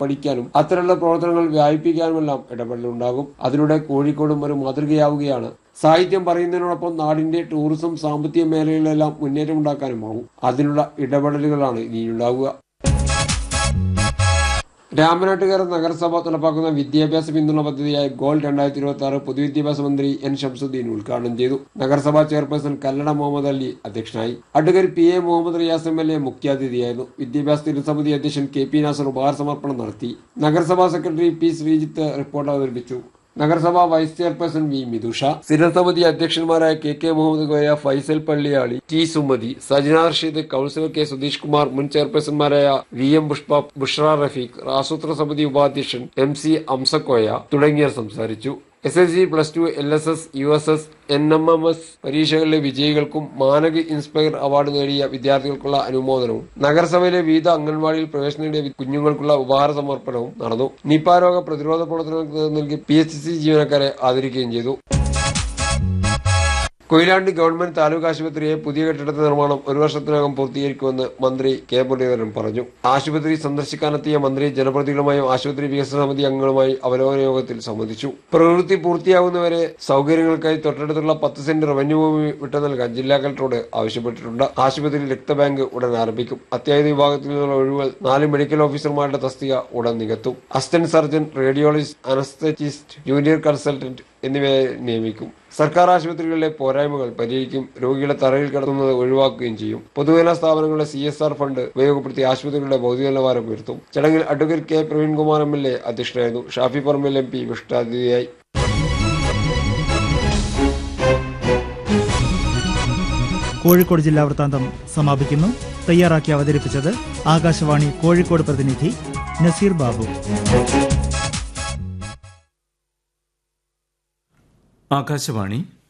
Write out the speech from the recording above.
പഠിക്കാനും അത്തരമുള്ള പ്രവർത്തനങ്ങൾ വ്യാപിപ്പിക്കാനുമെല്ലാം ഇടപെടലുണ്ടാകും അതിലൂടെ കോഴിക്കോടും ഒരു മാതൃകയാവുകയാണ് സാഹിത്യം പറയുന്നതിനോടൊപ്പം നാടിന്റെ ടൂറിസം സാമ്പത്തിക മേഖലകളിലെല്ലാം മുന്നേറ്റം ഉണ്ടാക്കാനുമാകും അതിനുള്ള ഇടപെടലുകളാണ് ഇനിയുണ്ടാവുക രാമനാട്ടുകര നഗരസഭ നടപ്പാക്കുന്ന വിദ്യാഭ്യാസ പിന്തുണ പദ്ധതിയായ ഗോൾ രണ്ടായിരത്തി ഇരുപത്തി ആറ് പൊതുവിദ്യാഭ്യാസ മന്ത്രി എൻ ഷംസുദ്ദീൻ ഉദ്ഘാടനം ചെയ്തു നഗരസഭാ ചെയർപേഴ്സൺ കല്ലട മുഹമ്മദ് അലി അധ്യക്ഷനായി advocate P A Muhammad Riyas M L A മുഖ്യാതിഥിയായിരുന്നു വിദ്യാഭ്യാസ സ്ഥിരസമിതി അധ്യക്ഷൻ കെ പി നാസർ ഉപഹാര സമർപ്പണം നടത്തി നഗരസഭാ സെക്രട്ടറി പി ശ്രീജിത്ത് റിപ്പോർട്ട് അവതരിപ്പിച്ചു നഗരസഭാ വൈസ് ചെയർപേഴ്സൺ വി മിതുഷ സ്ഥിരസമിതി അധ്യക്ഷന്മാരായ K K Muhammad Koya Faisal Palliyali T Sumathi Sajana Rasheed councillor K Sudheesh Kumar മുൻ ചെയർപേഴ്സൺമാരായ വി എം പുഷ്പ ബുഷ്ര റഫീഖ് ആസൂത്രണ സമിതി ഉപാധ്യക്ഷൻ എം സി അംസക്കോയ തുടങ്ങിയവർ സംസാരിച്ചു S S C plus two L S S U S S N M M S പരീക്ഷകളിലെ വിജയികൾക്കും മാനക ഇൻസ്പയർ അവാർഡ് നേടിയ വിദ്യാർത്ഥികൾക്കുള്ള അനുമോദനവും നഗരസഭയിലെ വിവിധ അംഗൻവാടിയിൽ പ്രവേശനം നേടിയ കുഞ്ഞുങ്ങൾക്കുള്ള ഉപഹാര സമർപ്പണവും നടന്നു നിപ രോഗ പ്രതിരോധ പ്രവർത്തനങ്ങൾക്ക് നേതൃത്വം നൽകി പി എച്ച് സി ജീവനക്കാരെ ആദരിക്കുകയും ചെയ്തു കൊയിലാണ്ടി ഗവൺമെന്റ് താലൂക്ക് ആശുപത്രിയെ പുതിയ കെട്ടിടത്തിന്റെ നിർമ്മാണം ഒരു വർഷത്തിനകം പൂർത്തീകരിക്കുമെന്ന് മന്ത്രി കെ മുരളീധരൻ പറഞ്ഞു ആശുപത്രി സന്ദർശിക്കാനെത്തിയ മന്ത്രി ജനപ്രതിനിധികളുമായും ആശുപത്രി വികസന സമിതി അംഗങ്ങളുമായി അവലോകന യോഗത്തിൽ സംബന്ധിച്ചു പ്രവൃത്തി പൂർത്തിയാകുന്നവരെ സൗകര്യങ്ങൾക്കായി തൊട്ടടുത്തുള്ള പത്ത് സെന്റ് റവന്യൂ ഭൂമി വിട്ടു നൽകാൻ ജില്ലാ കളക്ടറോട് ആവശ്യപ്പെട്ടിട്ടുണ്ട് ആശുപത്രിയിൽ രക്തബാങ്ക് ഉടൻ ആരംഭിക്കും അത്യാഹിത വിഭാഗത്തിൽ നിന്നുള്ള ഒഴിവുകൾ നാല് മെഡിക്കൽ ഓഫീസർമാരുടെ തസ്തിക ഉടൻ നികത്തും assistant surgeon radiologist anaesthetist junior consultant എന്നിവയെ നിയമിക്കും സർക്കാർ ആശുപത്രികളിലെ പോരായ്മകൾ പരിഹരിക്കും രോഗികളെ തറയിൽ കിടത്തുന്നത് ഒഴിവാക്കുകയും ചെയ്യും പൊതുമേഖലാ സ്ഥാപനങ്ങളുടെ സി എസ് ആർ ഫണ്ട് ഉപയോഗപ്പെടുത്തി ആശുപത്രികളുടെ ഭൗതിക നിലവാരം ഉയർത്തും ചടങ്ങിൽ advocate K Praveenkumar M L A അധ്യക്ഷനായിരുന്നു ഷാഫി പറമ്പിൽ എം പി വിശിഷ്ടാതിഥിയായി കോഴിക്കോട് ജില്ലാ വൃത്താന്തം സമാപിക്കുന്നു തയ്യാറാക്കി അവതരിപ്പിച്ചത് ആകാശവാണി കോഴിക്കോട് പ്രതിനിധി നസീർ ബാബു ആകാശവാണി